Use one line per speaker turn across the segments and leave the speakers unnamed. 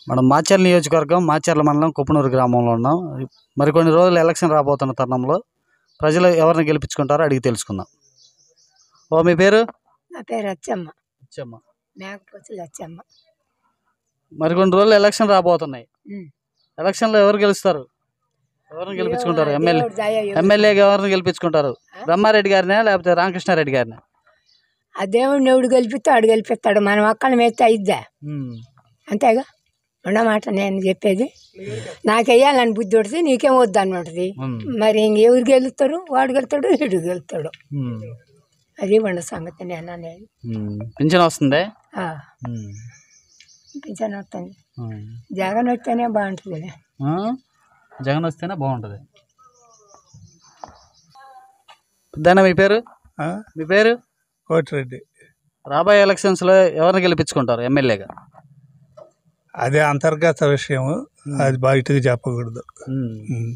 మనం మాచర్ల నియోజకవర్గం మాచర్ల మండలం కుప్పనూరు గ్రామంలో ఉన్నాం మరికొన్ని రోజులు ఎలక్షన్ రాబోతున్న తరుణంలో ప్రజలు ఎవరిని గెలిపించుకుంటారో అడిగి తెలుసుకుందాం ఓ మీ పేరు
నా పేరు అచ్చమ్మ
ఇచ్చమ్మ
మేకపోతులు అచ్చమ్మ
మరికొన్ని రోజులు ఎలక్షన్ రాబోతున్నాయి
ఉమ్.
ఎలక్షన్లో ఎవరు గెలుస్తారు ఎవరిని గెలిపించుకుంటారు ఎమ్మెల్యే
దేవుడు దయ ఇవ్వు.
ఎమ్మెల్యేగా ఎవరిని గెలిపించుకుంటారు బ్రహ్మారెడ్డి గారినా లేకపోతే రామకృష్ణారెడ్డి గారినా
ఆ దేవుడిని ఎవడు గెలిపిస్తాడు గెలిపిస్తాడు మనం ఒక్కని మేస్తే అయిద్దా అంతేగా ఉండమాట నేను చెప్పేది నాకు వెయ్యాలని బుద్ధి ఉంటుంది నీకేం వద్దు అన్నది మరి ఇంకెవరు గెలుస్తారు వాడు గెలుతాడు వీడు గెలుతాడు అది ఉండ సంగతి నేను అనేది
పింఛన్ వస్తుందే
ఆ, పింఛన్ వస్తుంది జగన్ వస్తేనే బాగుంటుంది
ఆ? జగన్ వస్తేనే బాగుంటుంది పెద్దన్న మీ పేరు
ఆ?
మీ పేరు
కోటిరెడ్డి
రాబోయే ఎలక్షన్స్లో ఎవరిని గెలిపించుకుంటారు ఎమ్మెల్యేగా
అదే అంతర్గత విషయం అది బయటకు చెప్పకూడదు ఉమ్.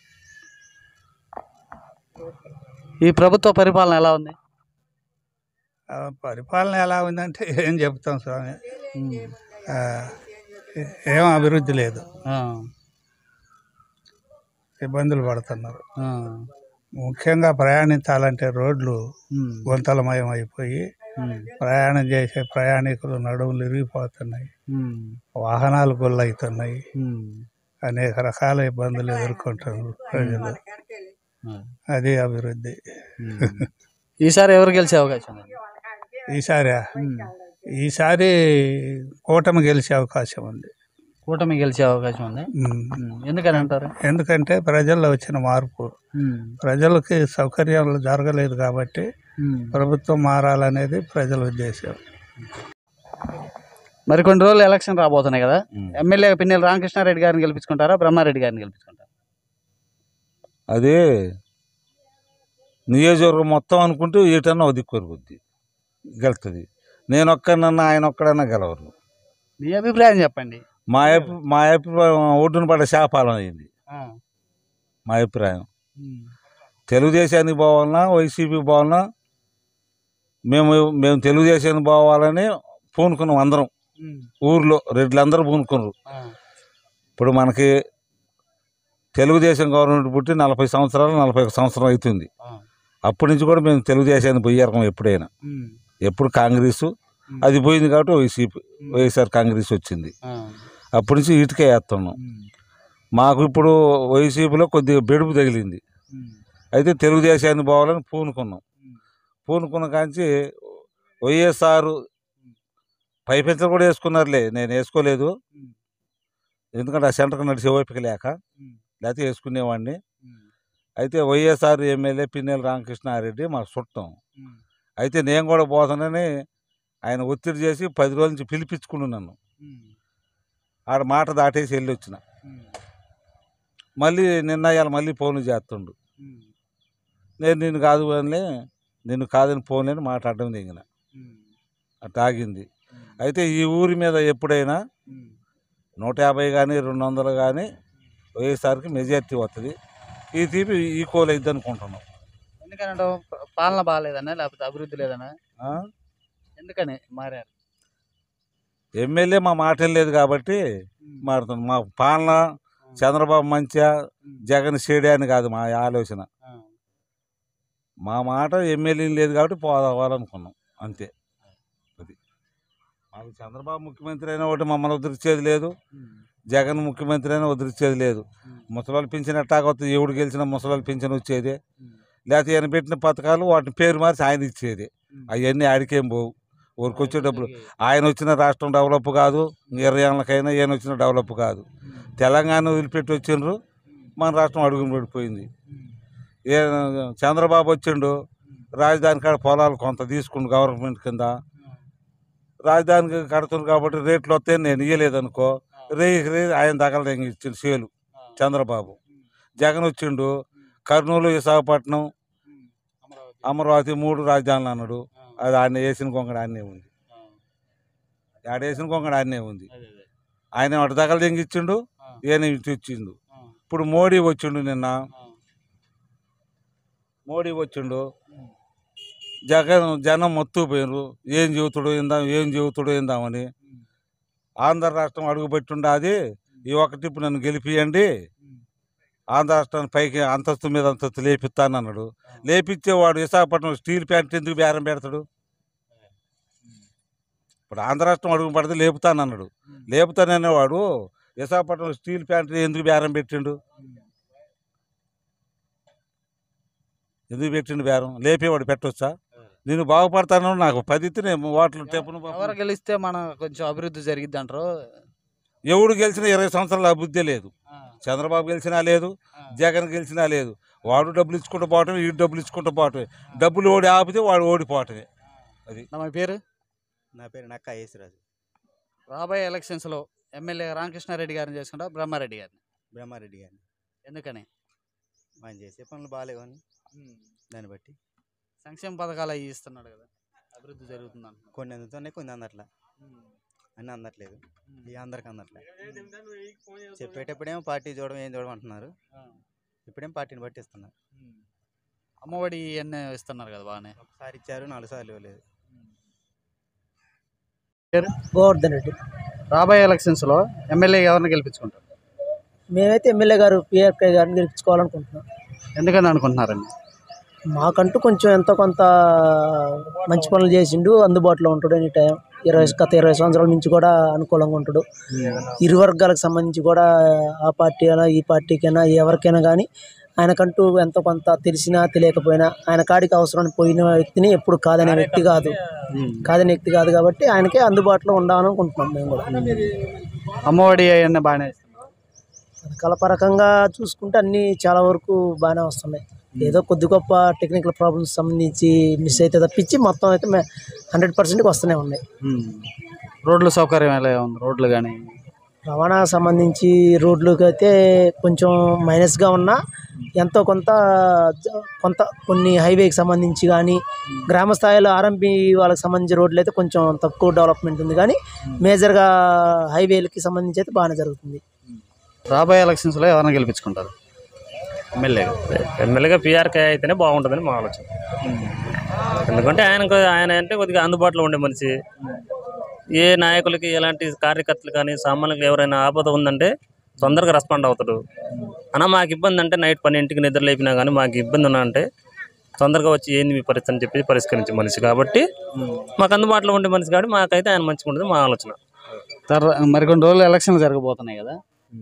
ఈ ప్రభుత్వ పరిపాలన ఎలా ఉంది
ఆ పరిపాలన ఎలా ఉందంటే ఏం చెప్తాం స్వామి ఆ, ఏం అభివృద్ధి లేదు
ఆ,
ఇబ్బందులు పడుతున్నారు
ఆ,
ముఖ్యంగా ప్రయాణించాలంటే రోడ్లు
ఉమ్,
గుంతలమయం అయిపోయి
ఉమ్,
ప్రయాణం చేసే ప్రయాణికులు నడుములు ఇరిగిపోతున్నాయి
ఉమ్,
వాహనాలు గుల్లవుతున్నాయి
ఉమ్,
అనేక రకాల ఇబ్బందులు ఎదుర్కొంటున్నారు ప్రజలు
ఆ,
అది అభివృద్ధి
ఉమ్. ఈసారి ఎవరు గెలిచే అవకాశం ఉంది
ఈసారి
ఉమ్,
ఈసారి కూటమి గెలిచే అవకాశం ఉంది
కూటమి గెలిచే అవకాశం ఉంది
ఉమ్.
ఉమ్, ఎందుకని అంటారు
ఎందుకంటే ప్రజల్లో వచ్చిన మార్పు
ఉమ్,
ప్రజలకి సౌకర్యాలు జరగలేదు కాబట్టి
ఉమ్.
ప్రభుత్వం మారాలనేది ప్రజల ఉద్దేశం
మరి కొన్ని రోజులు ఎలక్షన్ రాబోతున్నాయి కదా ఎమ్మెల్యే పిన్నెల రామకృష్ణారెడ్డి గారిని గెలిపించుకుంటారా బ్రహ్మారెడ్డి గారిని గెలిపించుకుంటారా
అదే నియోజకవర్గం మొత్తం అనుకుంటే ఏటన్నా ఒక దిక్కు వరుగుద్ది గెలుతుంది నేను ఒక్కనన్నా ఆయన ఒక్కడన్నా గెలవరు
మీ అభిప్రాయం చెప్పండి
మా అభి మా అభిప్రాయం ఒడ్డున పడ్డ శాపాలం అయింది
ఆ,
మా అభిప్రాయం
ఉమ్,
తెలుగుదేశానికి పోవాలన్నా వైసీపీకి పోవాలన్నా మేము మేము తెలుగుదేశానికి పోవాలని పూనుకున్నాం అందరం
ఉమ్,
ఊర్లో రెడ్లందరూ పూనుకున్నారు
ఆ,
ఇప్పుడు మనకి తెలుగుదేశం గవర్నమెంట్ పుట్టి నలభై సంవత్సరాలు నలభై ఒక సంవత్సరం అవుతుంది
ఆ,
అప్పటి నుంచి కూడా మేము తెలుగుదేశానికి పోయారకం ఎప్పుడైనా
ఉమ్,
ఎప్పుడు కాంగ్రెస్ అది పోయింది కాబట్టి వైసీపీ వైఎస్ఆర్ కాంగ్రెస్ వచ్చింది
ఆ,
అప్పటి నుంచి ఇటుకే వేస్తున్నాం
ఉమ్,
మాకు ఇప్పుడు వైసీపీలో కొద్దిగా బెడుపు తగిలింది
ఉమ్,
అయితే తెలుగుదేశాన్ని పోవాలని పూనుకున్నాం పూనుకున్న కాంచి వైఎస్ఆర్ పైపెంచలు కూడా వేసుకున్నారులే నేను వేసుకోలేదు
ఉమ్,
ఎందుకంటే ఆ సెంటర్కి నడిచే ఓపిక లేక
ఉమ్,
లేకపోతే వేసుకునేవాడిని
ఉమ్,
అయితే వైఎస్ఆర్ ఎమ్మెల్యే పిన్నెల రామకృష్ణారెడ్డి మాకు చుట్టం
ఉమ్,
అయితే నేను కూడా పోతానని ఆయన ఒత్తిడి చేసి పది రోజుల నుంచి పిలిపించుకున్నాను నన్ను
ఉమ్,
ఆడ మాట దాటేసి వెళ్ళి వచ్చిన
ఉమ్,
మళ్ళీ నిన్న ఇవాళ మళ్ళీ ఫోన్లు చేస్తుండు
ఉమ్,
నేను నిన్ను కాదు అని నిన్ను కాదని ఫోన్ అని మాట్లాడడం దిగిన
ఉమ్,
అట్లా ఆగింది అయితే ఈ ఊరి మీద ఎప్పుడైనా
ఉమ్,
నూట యాభై కానీ రెండు వందలు కానీ వైఎస్ఆర్కి మెజార్టీ వస్తుంది ఈ తీపి ఈక్వల్ అయింది అనుకుంటున్నాం
ఎందుకనంటే ప- పాలన బాగాలేదనా లేకపోతే అభివృద్ధి లేదనా
ఆ?
ఎందుకని మారారు
ఎమ్మెల్యే మా మాట లేదు కాబట్టి
ఉమ్,
మారుతున్నాం మా పాలన చంద్రబాబు మంచిగా జగన్ చెడే అని కాదు మా ఆలోచన
ఆ,
మా మాట ఎమ్మెల్యే లేదు కాబట్టి పోవాలనుకున్నాం అంతే అది మాకు చంద్రబాబు ముఖ్యమంత్రి అయినా ఒకటి మమ్మల్ని వదిలిచ్చేది లేదు
ఉమ్,
జగన్ ముఖ్యమంత్రి అయినా వదిలిచ్చేది లేదు
ఉమ్,
ముసలాళ్ళు పింఛన్ ఎట్టాగొస్తుంది ఎవడు గెలిచినా ముసలాళ్ళు పింఛన్ వచ్చేది
ఉమ్,
లేకపోతే ఈయన పెట్టిన పథకాలు వాటిని పేరు మార్చి ఆయన ఇచ్చేది
ఉమ్.
అవన్నీ ఆడికేం పోవు ఊరికి వచ్చే డబ్బులు ఆయన వచ్చిన రాష్ట్రం డెవలప్ కాదు ఇరవై ఏళ్ళకైనా ఈయన వచ్చిన డెవలప్ కాదు తెలంగాణ వదిలిపెట్టి వచ్చిండ్రు మన రాష్ట్రం అడుగుని పడిపోయింది ఏ చంద్రబాబు వచ్చిండు రాజధాని కాడ పొలాలు కొంత తీసుకుండు గవర్నమెంట్ కింద రాజధానికి కడుతుంది కాబట్టి రేట్లు వస్తే నేను ఇయ్యలేదనుకో రేయికి రే ఆయన తగలడం ఇచ్చిండు సేలు చంద్రబాబు జగన్ వచ్చిండు కర్నూలు విశాఖపట్నం అమరావతి మూడు రాజధానులు అన్నాడు అది ఆయన వేసిన కొంగడ ఆడనే ఉంది ఆడ వేసిన కొంగడ ఆడనే ఉంది ఆయన అటు తగల తెంగిచ్చిండు ఈయన ఇటు ఇచ్చిండు ఇప్పుడు మోడీ వచ్చిండు నిన్న మోడీ వచ్చిండు జగన్ జనం మొత్తు పోయినరు ఏం చెబుతాడు ఇందాం ఏం చెబుతాడు ఇందామని ఆంధ్ర రాష్ట్రం అడుగుపెట్టుండాది ఈ ఒక్క టిప్పు నన్ను గెలిపియండి ఆంధ్ర రాష్ట్రాన్ని పైకి అంతస్తు మీద అంతస్తు లేపిస్తాను అన్నాడు లేపిచ్చేవాడు విశాఖపట్నం స్టీల్ ప్లాంట్ ఎందుకు బేరం పెడతాడు ఇప్పుడు ఆంధ్ర రాష్ట్రం అడుగు పడితే లేపుతాను అన్నాడు లేపుతాననేవాడు విశాఖపట్నం స్టీల్ ప్లాంట్ ఎందుకు బేరం పెట్టిండు ఎందుకు పెట్టిండు బేరం లేపేవాడు పెట్టొచ్చా నేను బాగుపడతాను నాకు పది ఇస్తే నేను ఓట్లు తెప్పును
ఎవరు గెలిస్తే మన కొంచెం అభివృద్ధి జరిగిద్ది అంటారు
ఎవడు గెలిచినా ఇరవై సంవత్సరాల అభివృద్ధి లేదు చంద్రబాబు గెలిచినా లేదు జగన్ గెలిచినా లేదు వాడు డబ్బులు ఇచ్చుకుంటూ పోవటమే వీడు డబ్బులు ఇచ్చుకుంటూ పోవటమే డబ్బులు ఓడి ఆపితే వాడు ఓడిపోవటమే అది
నా మీ పేరు
నా పేరు నక్కా యేసురాజు
రాబోయే ఎలక్షన్స్లో ఎమ్మెల్యే రామకృష్ణారెడ్డి గారిని చేసుకుంటా బ్రహ్మారెడ్డి గారిని
బ్రహ్మారెడ్డి గారిని
ఎందుకని
ఆయన చేసే పనులు బాగాలేవని దాన్ని బట్టి
సంక్షేమ పథకాలు అవి ఇస్తున్నాడు కదా అభివృద్ధి జరుగుతుంది అంటున్నాడు.
కొన్ని అందుతున్నాయి కొన్ని అందట్లా అన్నీ అందట్లేదు ఇక అందరికి అందట్లే చెప్పేటప్పుడేమో పార్టీ చూడడం ఏం చూడడం అంటున్నారు ఇప్పుడేం పార్టీని బట్టి ఇస్తున్నారు
అమ్మఒడి ఇవన్నీ ఇస్తున్నారు కదా బాగానే
ఒకసారి ఇచ్చారు నాలుగు సార్లు ఇవ్వలేదు
గోవర్ధన్ రెడ్డి
రాబోయే ఎలక్షన్స్లో ఎమ్మెల్యే ఎవరిని గెలిపించుకుంటారు
మేమైతే ఎమ్మెల్యే గారు పిఆర్కే గారిని గెలిపించుకోవాలనుకుంటున్నాం
ఎందుకని అనుకుంటున్నారండి
మాకంటూ కొంచెం ఎంతో కొంత మంచి పనులు చేసిండు అందుబాటులో ఉంటాడు ఎనీ టైం ఇరవై గత ఇరవై సంవత్సరాల నుంచి కూడా అనుకూలంగా ఉంటాడు ఇరు వర్గాలకు సంబంధించి కూడా ఆ పార్టీ అయినా ఈ పార్టీకైనా ఎవరికైనా కానీ ఆయనకంటూ ఎంతో కొంత తెలిసినా తెలియకపోయినా ఆయన కాడికి అవసరం పోయిన వ్యక్తిని ఎప్పుడు కాదనే వ్యక్తి కాదు కాదనే వ్యక్తి కాదు కాబట్టి ఆయనకే అందుబాటులో ఉండాలనుకుంటున్నాం మేము కూడా
అమ్మఒడి అవన్నీ బాగానే ఇస్తున్నారు
పథకాల పరకంగా చూసుకుంటే అన్నీ చాలా వరకు బాగానే వస్తున్నాయి ఏదో కొద్ది గొప్ప టెక్నికల్ ప్రాబ్లమ్స్ సంబంధించి మిస్ అయితే తప్పించి మొత్తం అయితే హండ్రెడ్ పర్సెంట్కి వస్తూనే ఉన్నాయి
రోడ్ల సౌకర్యం ఎలా ఉంది రోడ్లు కానీ
రవాణా సంబంధించి రోడ్లకు అయితే కొంచెం మైనస్గా ఉన్నా ఎంతో కొంత జ- కొంత కొన్ని హైవేకి సంబంధించి కానీ గ్రామ స్థాయిలో ఆర్ఎంపీ వాళ్ళకి సంబంధించి రోడ్లు అయితే కొంచెం తక్కువ డెవలప్మెంట్ ఉంది కానీ మేజర్గా హైవేలకి సంబంధించి అయితే బాగానే జరుగుతుంది
రాబోయే ఎలక్షన్స్లో ఎవరిని గెలిపించుకుంటారు ఎమ్మెల్యేగా
ఎమ్మెల్యేగా పీఆర్కే అయితేనే బాగుంటుందని మా ఆలోచన ఎందుకంటే ఆయనకు ఆయన అంటే కొద్దిగా అందుబాటులో ఉండే మనిషి ఏ నాయకులకి ఎలాంటి కార్యకర్తలు కానీ సామాన్యులకు ఎవరైనా ఆపద ఉందంటే తొందరగా రెస్పాండ్ అవుతాడు అన్న మాకు ఇబ్బంది అంటే నైట్ పన్నెంటికి నిద్ర లేపినా కానీ మాకు ఇబ్బంది ఉన్నా అంటే తొందరగా వచ్చి ఏంది మీ పరిస్థితి అని చెప్పి పరిష్కరించే మనిషి కాబట్టి మాకు అందుబాటులో ఉండే మనిషి కాబట్టి మాకైతే ఆయన మంచిగా ఉంటుంది మా ఆలోచన
తర్వా మరికొన్ని రోజులు ఎలక్షన్లు జరగబోతున్నాయి కదా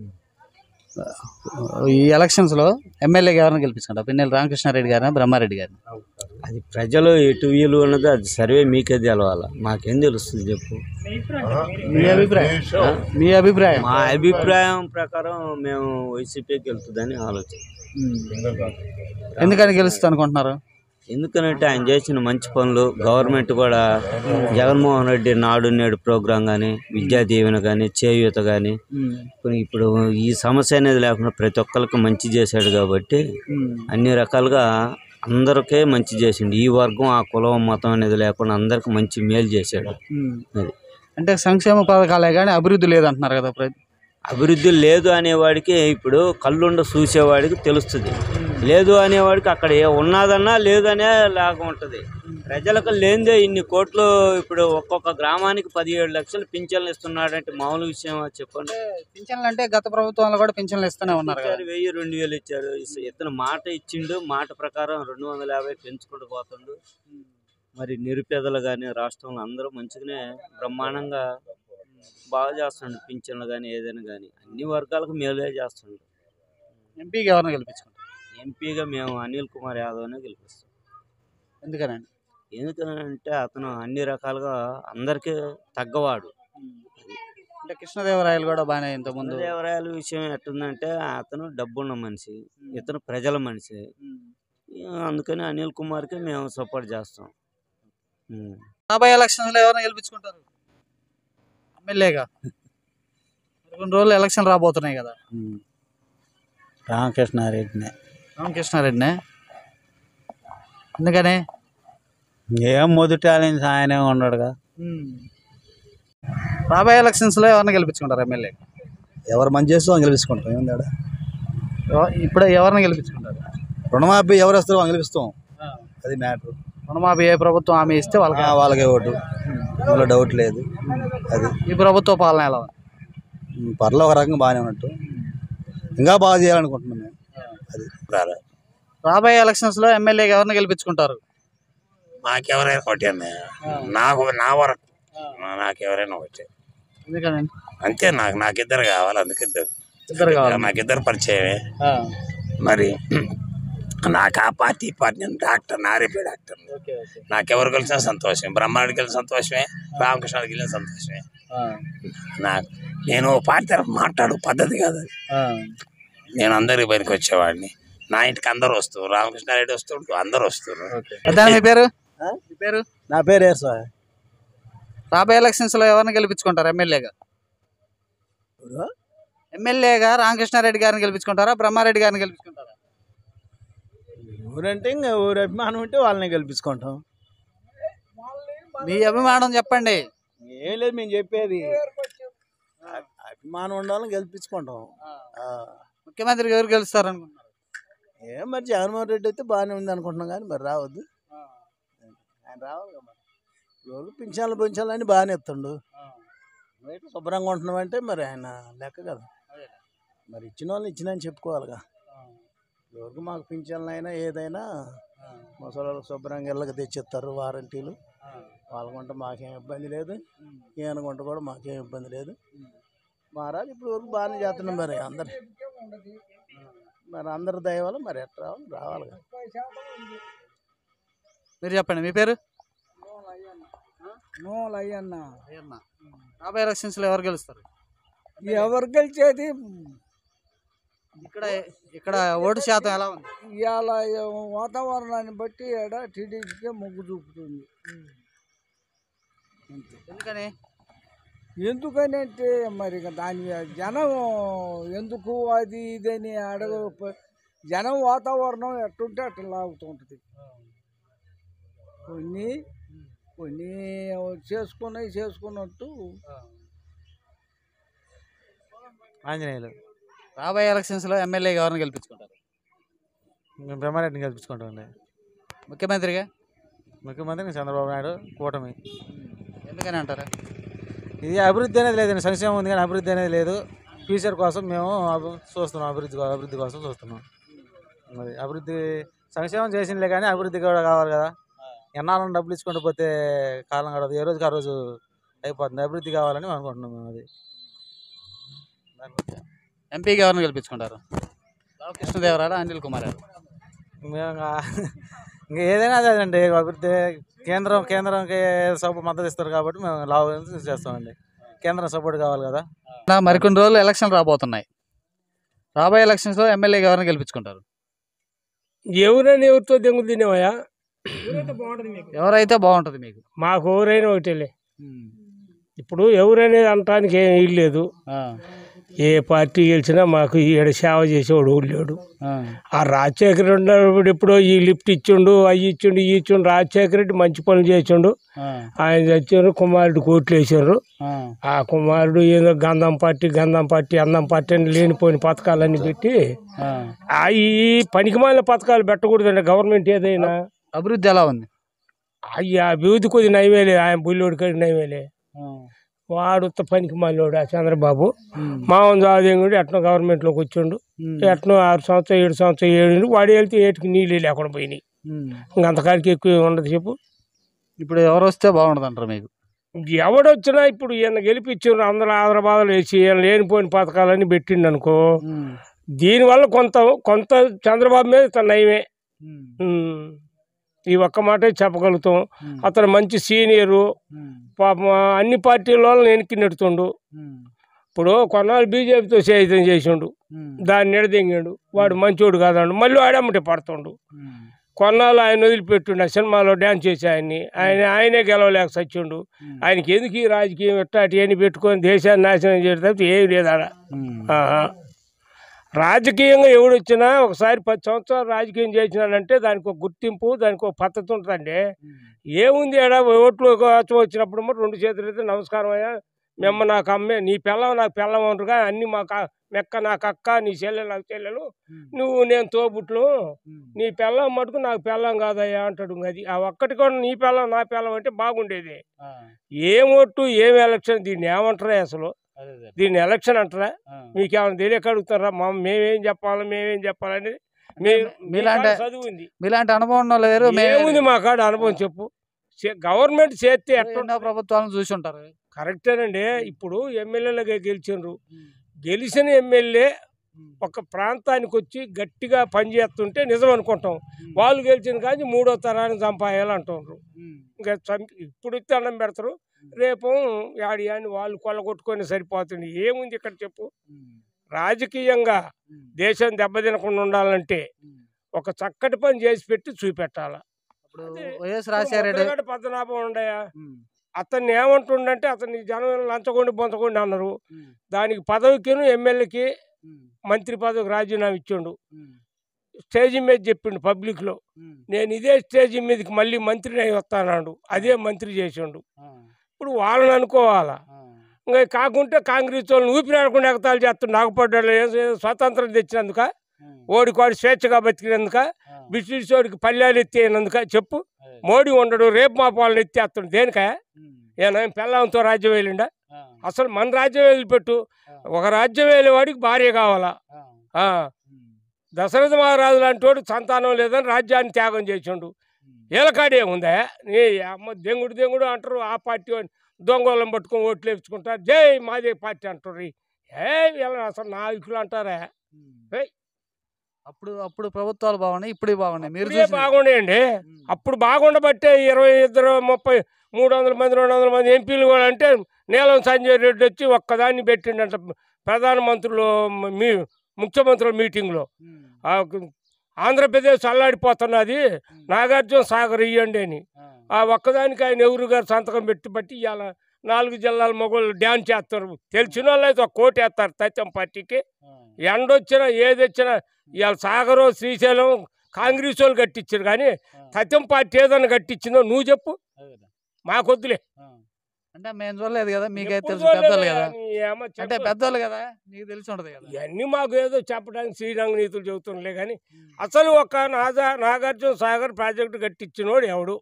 ఈ ఎలక్షన్స్లో ఎమ్మెల్యేగా ఎవరిని గెలిపించుకుంటారు పిన్నెల రామకృష్ణారెడ్డి గారిని బ్రహ్మారెడ్డి గారిని
అది ప్రజలు ఎటు వీలు ఉన్నది అది సర్వే మీకే తెలవాల మాకేం తెలుస్తుంది చెప్పు
మీ అభిప్రాయం మీ అభిప్రాయం
మా అభిప్రాయం ప్రకారం మేము వైసీపీకి వెళ్తుందని ఆలోచన
ఎందుకని గెలుస్తుంది అనుకుంటున్నారు
ఎందుకనంటే ఆయన చేసిన మంచి పనులు గవర్నమెంట్ కూడా జగన్మోహన్ రెడ్డి నాడు నేడు ప్రోగ్రాం కానీ విద్యా దీవెన కానీ చేయూత కానీ ఇప్పుడు ఈ సమస్య అనేది లేకుండా ప్రతి ఒక్కరికి మంచి చేశాడు కాబట్టి అన్ని రకాలుగా అందరికీ మంచి చేసిండు ఈ వర్గం ఆ కులం మతం అనేది లేకుండా అందరికి మంచి మేలు చేశాడు అది
అంటే సంక్షేమ పథకాలే కానీ అభివృద్ధి లేదంటున్నారు కదా ప్ర-
అభివృద్ధి లేదు అనేవాడికి ఇప్పుడు కళ్ళుండ చూసేవాడికి తెలుస్తుంది లేదు అనేవాడికి అక్కడ ఏ ఉన్నదన్నా లేదనే లాగా ఉంటుంది ప్రజలకు లేనిదే ఇన్ని కోట్లు ఇప్పుడు ఒక్కొక్క గ్రామానికి పదిహేడు లక్షలు పింఛన్లు ఇస్తున్నాడంటే మామూలు విషయం చెప్పండి
పింఛన్లు అంటే గత ప్రభుత్వంలో కూడా పింఛన్లు ఇస్తూనే ఉన్నారు కదా
ఇచ్చారు, వెయ్యి రెండు వేలు ఇచ్చారు ఇస్- ఇతను మాట ఇచ్చిండు మాట ప్రకారం రెండు వందల యాభై పెంచుకుంటూ పోతుండు మరి నిరుపేదలు కానీ రాష్ట్రంలో అందరూ మంచిగానే బ్రహ్మాండంగా బాగా చేస్తుండు పింఛన్లు కానీ ఏదైనా కానీ అన్ని వర్గాలకు మేలే చేస్తుండు
ఎంపీకి ఎవరిని గెలిపించుకుంటారు
ఎంపీగా మేము అనిల్ కుమార్ యాదవ్నే గెలిపిస్తాం
ఎందుకనండి
ఎందుకంటే అతను అన్ని రకాలుగా అందరికీ తగ్గవాడు
అంటే కృష్ణదేవరాయలు కూడా బాగానే ఇంతకుముందు
దేవరాయల విషయం ఎట్టుందంటే అతను డబ్బున్న మనిషి ఇతను ప్రజల మనిషి అందుకని అనిల్ కుమార్కి మేము సపోర్ట్ చేస్తాం ఉం.
రాబోయే ఎలక్షన్స్లో ఎవరిని గెలిపించుకుంటారు ఎమ్మెల్యేగా మరి కొన్ని రోజులు ఎలక్షన్ రాబోతున్నాయి కదా
రామకృష్ణారెడ్డిని
రామకృష్ణారెడ్డినే ఎందుకని
ఏం మొదటి ఆలోచన ఆయనే ఉన్నాడుగా
రాబోయే ఎలక్షన్స్లో ఎవరిని గెలిపించుకుంటారు ఎమ్మెల్యే
ఎవరు మంచి చేస్తూ వాళ్ళు గెలిపించుకుంటాం ఏముంది ఆడ
ఇప్పుడు ఎవరిని గెలిపించుకుంటారు
రుణమాఫీ ఎవరు వస్తారో వాళ్ళు గెలిపిస్తాం అది మ్యాటర్
రుణమాఫీ ఏ ప్రభుత్వం హామీ ఇస్తే వాళ్ళకి
ఆ, వాళ్ళకే ఓటు అందులో డౌట్ లేదు అది
ఈ ప్రభుత్వ పాలన ఎలా ఉంది
ఉమ్, పర్లో ఒక రకంగా బాగానే ఉన్నట్టు ఇంకా బాగా చేయాలనుకుంటున్నాం మేము అది
రాబోయే ఎలక్షన్స్ లో ఎమ్మెల్యేగా ఎవరిని గెలిపించుకుంటారు
మాకెవరైనా ఒకటే అన్నయ్య. నాకు నా వరకు నాకెవరైనా ఒకటే
ఎందుకని
అంతే నాకు నాకిద్దరు కావాలి అందుకే ఇద్దరు
ఇద్దరు కావాలి
నాకిద్దరు పరిచయమే
ఆ,
మరి నాకు ఆ పార్టీ ఈ పార్టీ నేను డాక్టర్ నారేపే డాక్టర్
ఓకే ఓకే
నాకెవరు కలిసినా సంతోషమే బ్రహ్మాడికి వెళ్ళిన సంతోషమే రామకృష్ణకి వెళ్ళిన సంతోషమే
ఆ,
నాకు నేను ఓ పార్టీ తరఫు మాట్లాడు పద్ధతి కాదు అది
ఆ,
నేను అందరి పనికి వచ్చేవాడిని నా ఇంటికి అందరూ వస్తారు రామకృష్ణారెడ్డి వస్తుంటారు అందరూ వస్తారు
ఓకే పెద్ద మీ పేరు మీ పేరు
నా పేరు ఏర్ సార్
రాబోయే ఎలక్షన్స్ లో ఎవరిని గెలిపించుకుంటారు ఎమ్మెల్యేగా ఎమ్మెల్యేగా రామకృష్ణారెడ్డి గారిని గెలిపించుకుంటారా బ్రహ్మారెడ్డి గారిని గెలిపించుకుంటారా
ఊరంటే ఇంకా ఊరు అభిమానం ఉంటే వాళ్ళని గెలిపించుకుంటాం
మీ అభిమానం చెప్పండి
ఏం లేదు మేము చెప్పేది అ- అభిమానం ఉండాలని గెలిపించుకుంటాం ఆ.
ముఖ్యమంత్రికి ఎవరు గెలుస్తారు అనుకుంటున్నారు
ఏం మరి జగన్మోహన్ రెడ్డి అయితే బాగానే ఉంది అనుకుంటున్నాం కానీ మరి రావద్దు ఆయన రావాలి కదా మరి రోజు పింఛన్లు పింఛన్లు బాగానే ఇస్తుండు బయట శుభ్రంగా ఉంటున్నామంటే మరి ఆయన లెక్క కదా మరి ఇచ్చిన వాళ్ళు ఇచ్చిన చెప్పుకోవాలిగా ఎవరికి మాకు పింఛన్లు అయినా ఏదైనా ముసలి వాళ్ళకి శుభ్రంగా ఇళ్ళకి తెచ్చిస్తారు వారంటీలు వాళ్ళకుంటే మాకేం ఇబ్బంది లేదు ఈయనకుంటే కూడా మాకేం ఇబ్బంది లేదు మహారాజు ఇప్పుడు వరకు బాగానే చేస్తున్నాం మరి అందరు మరి అందరి దయ వల్ల మరి ఎట్లా రావాలి రావాలి కదా
మీరు చెప్పండి మీ పేరు
అయ్యన్న
అయ్యన్న. రాబోయే ఎలక్షన్స్ లో ఎవరు గెలుస్తారు
ఎవరు గెలిచేది
ఇక్కడ ఇక్కడ ఓటు శాతం ఎలా ఉంది
ఇవాళ వాతావరణాన్ని బట్టి ఎడ టీడీపీకే మొగ్గు చూపుతుంది
ఎందుకని
ఎందుకని అంటే మరి ఇక దాని జనం ఎందుకు అది ఇదని అడగ జనం వాతావరణం ఎట్టుంటే అట్లా లాగుతూ ఉంటుంది కొన్ని కొన్ని చేసుకున్నవి చేసుకున్నట్టు
ఆంజనేయులు
రాబోయే ఎలక్షన్స్ లో ఎమ్మెల్యేగా ఎవరిని గెలిపించుకుంటారు
మేము బ్రహ్మారెడ్డిని గెలిపించుకుంటామండి
ముఖ్యమంత్రిగా
ముఖ్యమంత్రి చంద్రబాబు నాయుడు కూటమి
ఎందుకని అంటారా
ఇది అభివృద్ధి అనేది లేదండి సంక్షేమం ఉంది కానీ అభివృద్ధి అనేది లేదు ఫ్యూచర్ కోసం మేము అభి- చూస్తున్నాం అభివృద్ధి కో- అభివృద్ధి కోసం చూస్తున్నాం మరి అభివృద్ధి సంక్షేమం చేసిందిలే కానీ అభివృద్ధి కూడా కావాలి కదా ఎన్నాళ్ళని డబ్బులు ఇచ్చుకుంటూ పోతే కాలం గడదు ఏ రోజుకి ఆ రోజు అయిపోతుంది అభివృద్ధి కావాలని మేము అనుకుంటున్నాం మేము అది
ఎంపీగా ఎవరిని గెలిపించుకుంటారు కృష్ణదేవరాయలు అనిల్ కుమార్ యాదవ్
మేము ఇంకా ఇంకా ఏదైనా అదే అండి అభివృద్ధి కేంద్రం కేంద్రంకి సపోర్ట్ మద్దతు ఇస్తారు కాబట్టి మేము లాభ చేస్తామండి కేంద్రం సపోర్ట్ కావాలి కదా
నా మరికొన్ని రోజులు ఎలక్షన్ రాబోతున్నాయి రాబోయే ఎలక్షన్స్ లో ఎమ్మెల్యేగా ఎవరిని గెలిపించుకుంటారు
ఎవరైనా ఎవరితో దెంగు తినేవయా
ఎవరైతే బాగుంటుంది మీకు
మాకు ఎవరైనా ఒకటేలే ఇప్పుడు ఎవరైనా అనటానికి ఏం ఇల్లేదు ఏ పార్టీ గెలిచినా మాకు ఈడ సేవ చేసేవాడు ఎవడు లేడు ఆ రాజశేఖర రెడ్డి ఉన్నప్పుడు ఎప్పుడో ఈ లిఫ్ట్ ఇచ్చిండు అవి ఇచ్చిండు ఈ ఇచ్చిండు రాజశేఖర రెడ్డి మంచి పనులు చేసిండు ఆయన చచ్చారు కుమారుడు కోట్లు వేసారు ఆ కుమారుడు ఏదో గంధం పార్టీ గంధం పార్టీ అందం పార్టీ అని లేనిపోయిన పథకాలన్నీ పెట్టి ఆ ఈ పనికిమాలిన పథకాలు పెట్టకూడదండి గవర్నమెంట్ ఏదైనా
అభివృద్ధి ఎలా ఉంది
అయ్యా అభివృద్ధి కొద్ది నయమేలే ఆయన బుల్లోడి కడి నయమేలే వాడు ఉత్త పనికి మళ్ళోడు ఆ చంద్రబాబు మామూలు జాదేంగుడు ఎట్నో గవర్నమెంట్లోకి వచ్చిండు ఎట్నో ఆరు సంవత్సరం ఏడు సంవత్సరం ఏడు వాడు వెళ్తే ఏటికి నీళ్ళు లేకుండా పోయినాయి ఇంకంతకాడికి ఎక్కువ ఉండదు చెప్పు
ఇప్పుడు ఎవరు వస్తే బాగుంటుంది అంటారు మీకు
ఎవడొచ్చినా ఇప్పుడు ఈయన గెలిపించారు అందరూ ఆదరబాదలు వేసి ఈయన లేనిపోయిన పథకాలన్నీ పెట్టిండు అనుకో దీనివల్ల కొంత కొంత చంద్రబాబు మీద తన నయమే ఉమ్. ఈ ఒక్క మాట చెప్పగలుగుతాం అతను మంచి సీనియరు పాపం అన్ని పార్టీల వాళ్ళని వెనక్కి నెడుతుండు ఇప్పుడు కొన్నాళ్ళు బీజేపీతో సేహితం చేసిండు దాన్ని నిడదెంగాడు వాడు మంచోడు కాదండు మళ్ళీ ఆడమ్మటే పడుతుండు కొన్నాళ్ళు ఆయన వదిలిపెట్టుండు ఆ సినిమాలో డ్యాన్స్ చేసి ఆయన్ని ఆయన ఆయనే గెలవలేక సచ్చిండు ఆయనకి ఎందుకు ఈ రాజకీయం ఎట్టా అటు అని పెట్టుకొని దేశాన్ని నాశనం చేయడం తప్పితే ఏమి లేదు ఆడ ఆహా. రాజకీయంగా ఎవడు వచ్చినా ఒకసారి పది సంవత్సరాలు రాజకీయం చేసినాడంటే దానికి ఒక గుర్తింపు దానికి ఒక పద్ధతి ఉంటుందండి ఏముంది ఆడ ఓట్లు కోసం వచ్చినప్పుడు మరి రెండు చేతులు అయితే నమస్కారం అయ్యా మెమ్మ నాకు అమ్మే నీ పిల్లం నాకు పిల్లం అంటారుగా అన్ని మా క- మెక్క నాకు అక్క నీ చెల్లెలు నాకు చెల్లెలు నువ్వు నేను తోబుట్లు నీ పిల్లం మటుకు నాకు పిల్లం కాదయ్యా అంటాడు అది ఆ ఒక్కటి కూడా నీ పిల్లం నా పిల్లం అంటే బాగుండేది ఏం ఓటు ఏం ఎలక్షన్ దీన్ని ఏమంటారా అసలు దీన్ని ఎలక్షన్ అంటారా మీకు ఏమైనా తెలియక అడుగుతారా మా మేమేం చెప్పాలి మేమేం చెప్పాలని మీ- మీ
మీలాంటి
కాడ చదువు ఉంది
మీలాంటి అనుభవం ఉన్న వాళ్ళు వేరు మేము
ఏముంది మా కాడ అనుభవం చెప్పు చే- గవర్నమెంట్ చేస్తే ఎట్లా
ఎన్నో ప్రభుత్వాలను చూసి ఉంటారు
కరెక్టేనండి ఇప్పుడు ఎమ్మెల్యేలుగా గెలిచిండ్రు గెలిచిన ఎమ్మెల్యే ఒక ప్రాంతానికి వచ్చి గట్టిగా పనిచేస్తుంటే నిజం అనుకుంటాం వాళ్ళు గెలిచిన కానీ మూడో తరానికి చంపాయాలంటుండ్రు ఇంకా చంపి ఇప్పుడు ఇస్తే అన్నం పెడతారు రేపు యాడి అని వాళ్ళు కొల్లగొట్టుకొని సరిపోతుంది ఏముంది ఇక్కడ చెప్పు రాజకీయంగా దేశం దెబ్బతినకుండా ఉండాలంటే ఒక చక్కటి పని చేసి పెట్టి చూపెట్టాల
ఇప్పుడు వైఎస్ రాజశేఖర రెడ్డి
ముద్రగడ పద్మనాభం ఉండయా అతన్ని ఏమంటుండంటే అతన్ని జనం లంచగొండి బొంచగొండి అన్నారు దానికి పదవికిను ఎమ్మెల్యేకి మంత్రి పదవికి రాజీనామా ఇచ్చిండు స్టేజ్ మీద చెప్పిండు పబ్లిక్లో నేను ఇదే స్టేజ్ మీదకి మళ్ళీ మంత్రిని అయి వస్తానండు అదే మంత్రి చేసిండు ఇప్పుడు వాళ్ళని అనుకోవాలా ఇంకా కాకుంటే కాంగ్రెస్ వాళ్ళని ఊపిరాడకుండా ఎగతాలు చేస్తుండు నాగపడ్డాడు స్వతంత్రం తెచ్చినందుక ఓడికోడి స్వేచ్ఛగా బతికినందుక బ్రిటిష్ వాడికి పల్లెలు ఎత్తేనందుక చెప్పు మోడీ ఉండడు రేపు మా పాలన ఎత్తేస్తుండు దేనికా ఏనా పిల్లంతో రాజ్యం వేలిండా అసలు మన రాజ్యం వదిలిపెట్టు ఒక రాజ్యం వేలేవాడికి భార్య కావాలా ఆ. దశరథ మహారాజు లాంటి వాడు సంతానం లేదని రాజ్యాన్ని త్యాగం చేసిండు ఏలకాడే ఉందా నీ అమ్మ దెంగుడు దెంగుడు అంటారు ఆ పార్టీ వాడిని దొంగోళ్ళని పట్టుకొని ఓట్లు వేపించుకుంటారు జై మాదే పార్టీ అంటారు ఏ వీళ్ళని అసలు నాయకులు అంటారా ఏయ్,
అప్పుడు అప్పుడు ప్రభుత్వాలు బాగున్నాయి ఇప్పుడు బాగున్నాయి మీరు
ఇప్పుడే
చూసిన
బాగుండేయండి అప్పుడు బాగుండబట్టే ఇరవై ఇద్దరు ముప్పై మూడు వందల మంది రెండు వందల మంది ఎంపీలు కూడా అంటే నీలం సంజయ్ రెడ్డి వచ్చి ఒక్కదాన్ని పెట్టిండంట ప్రధానమంత్రులు మీ ముఖ్యమంత్రుల మీటింగ్లో ఆ ఆంధ్రప్రదేశ్ అల్లాడిపోతున్నది నాగార్జున సాగర్ ఇవ్వండి అని ఆ ఒక్కదానికి ఆయన ఎవరు గారు సంతకం పెట్టి బట్టి ఇవాళ నాలుగు జిల్లాల మొగోళ్ళు డ్యాన్స్ చేస్తారు తెలిసిన వాళ్ళు అయితే ఒక కోటి వేస్తారు సత్యం పార్టీకి ఎండ వచ్చినా ఏది వచ్చినా ఇవాళ సాగరు శ్రీశైలం కాంగ్రెస్ వాళ్ళు కట్టించారు కానీ సత్యం పార్టీ ఏదైనా కట్టించిందో నువ్వు చెప్పు మాకొద్దులే
అంటే మేము చూడలేదు కదా మీకైతే
ఎప్పుడు
తెలుసు పెద్దోళ్ళు
చూడలేదా?
కదా
నీ అమ్మ
అంటే
చెప్పు.
పెద్దోళ్ళు కదా నీకు తెలిసి ఉంటది కదా
ఇవన్నీ మాకు ఏదో చెప్పడానికి శ్రీరంగ నీతులు చెబుతుండలే కానీ అసలు ఒక నాగా నాగార్జున సాగర్ ప్రాజెక్టు కట్టించినోడు ఎవడు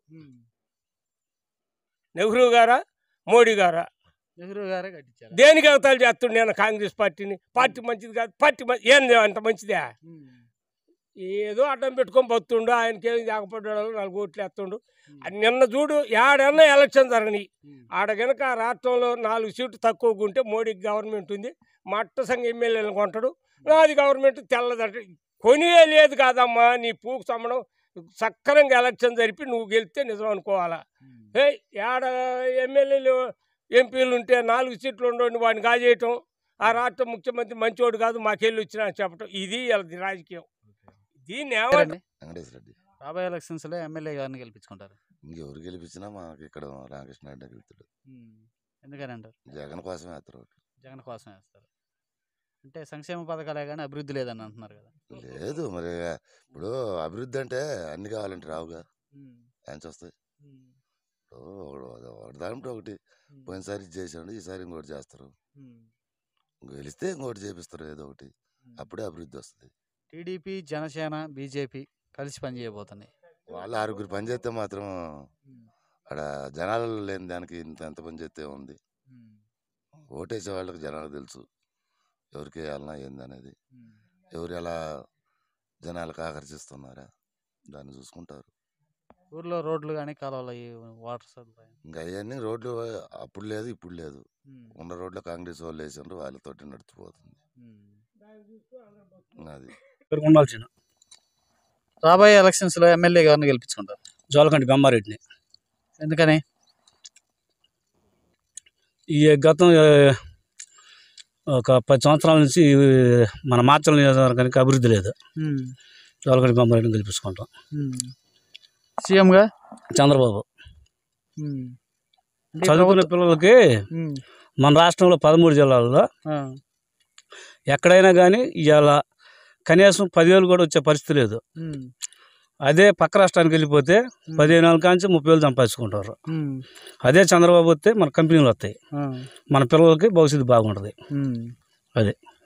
నెహ్రూ గారా మోడీ గారా
నెహ్రూ గారే కట్టించారు
దేనికి అవతాలు చేస్తుండే నేను కాంగ్రెస్ పార్టీని పార్టీ మంచిది కాదు పార్టీ మంచి ఏంది అంత మంచిదే ఏదో అడ్డం పెట్టుకొని బతుండు ఆయనకి ఏం జాగపడ్డాడు నాలుగు ఓట్లు వేస్తుండు అది నిన్న చూడు ఏడన్నా ఎలక్షన్ జరగని ఆడ గనక ఆ రాష్ట్రంలో నాలుగు సీట్లు తక్కువగా ఉంటే మోడీ గవర్నమెంట్ ఉంది మట్ట సంఘ ఎమ్మెల్యేలు కొంటాడు నాది గవర్నమెంట్ తెల్లదట కొనియే లేదు కాదమ్మా నీ పూకు సమ్మడం సక్రంగా ఎలక్షన్ జరిపి నువ్వు గెలిస్తే నిజం అనుకోవాలా ఏ ఏడ ఎమ్మెల్యేలు ఎంపీలు ఉంటే నాలుగు సీట్లు ఉండవు వాడిని కాజేయటం ఆ రాష్ట్ర ముఖ్యమంత్రి మంచివాడు కాదు మాకెళ్ళి వచ్చినా అని చెప్పటం ఇది వీళ్ళది రాజకీయం దీన్ని ఏమంటారు
వెంకటేశ్వర రెడ్డి
రాబోయే ఎలక్షన్స్ లో ఎమ్మెల్యే గారిని గెలిపించుకుంటారు
ఇంకెవరు గెలిపించినా మాకు ఇక్కడ రామకృష్ణ రెడ్డి గెలుతాడు
ఎందుకని అంటారు
జగన్ కోసమే వేస్తారు ఓట్లు.
జగన్ కోసం వేస్తారు అంటే సంక్షేమ పథకాలే కానీ అభివృద్ధి లేదని అంటున్నారు కదా
లేదు మరి ఇప్పుడు అభివృద్ధి అంటే అన్ని కావాలంటే రావుగా ఎంత వస్తాయి ఇప్పుడు ఒకటి- ఒకటి దాంట్లో ఒకటి పోయినసారి ఇది చేసాడు ఈసారి ఇంకోటి చేస్తారు గెలిస్తే ఇంకోటి చేపిస్తారు ఏదో ఒకటి అప్పుడే అభివృద్ధి వస్తుంది
టీడీపీ జనసేన బీజేపీ కలిసి పనిచేయబోతున్నాయి
వాళ్ళు ఆరుగురు పని చేస్తే మాత్రం అక్కడ జనాలలో లేని దానికి ఇంత ఎంత పని చేస్తే ఉంది ఓటేసే వాళ్ళకి జనాలకు తెలుసు ఎవరికి వేయాలన్నా ఏంది అనేది ఎవరు ఎలా జనాలకు ఆకర్షిస్తున్నారా దాన్ని చూసుకుంటారు
ఊర్లో రోడ్లు కానీ కాలువలు ఈ వాటర్ సదుపాయం
ఇంకా అవన్నీ రోడ్లు అప్పుడు లేదు ఇప్పుడు లేదు ఉన్న రోడ్లు కాంగ్రెస్ వాళ్ళు వేసిండ్రు వాళ్ళతోటి నడిచిపోతుంది అది
ఉండాల్సిన
రాబోయే ఎలక్షన్స్ లో ఎమ్మెల్యే గారిని గెలిపించుకుంటారు
జోలకంటి బొమ్మారెడ్డిని
ఎందుకని
ఈ గతం ఆ, ఒక పది సంవత్సరాల నుంచి మన మార్చల నియోజకవర్గానికి అభివృద్ధి లేదు జోలకంటి బొమ్మారెడ్డిని గెలిపించుకుంటాం
సీఎం గా
చంద్రబాబు
అంటే
చదువుకునే
ప్రభుత్వం-
పిల్లలకి
ఉమ్.
మన రాష్ట్రంలో పదమూడు జిల్లాల్లో
ఆ.
ఎక్కడైనా కానీ ఇవాళ కనీసం పదివేలు కూడా వచ్చే పరిస్థితి లేదు
ఉమ్.
అదే పక్క రాష్ట్రానికి వెళ్ళిపోతే పదిహేను వేల కాంచి ముప్పై వేలు సంపాదించుకుంటారు
ఉమ్,
అదే చంద్రబాబు వస్తే మన కంపెనీలు వస్తాయి
ఆ,
మన పిల్లలకి భవిష్యత్తు బాగుంటుంది
ఉమ్.
అదే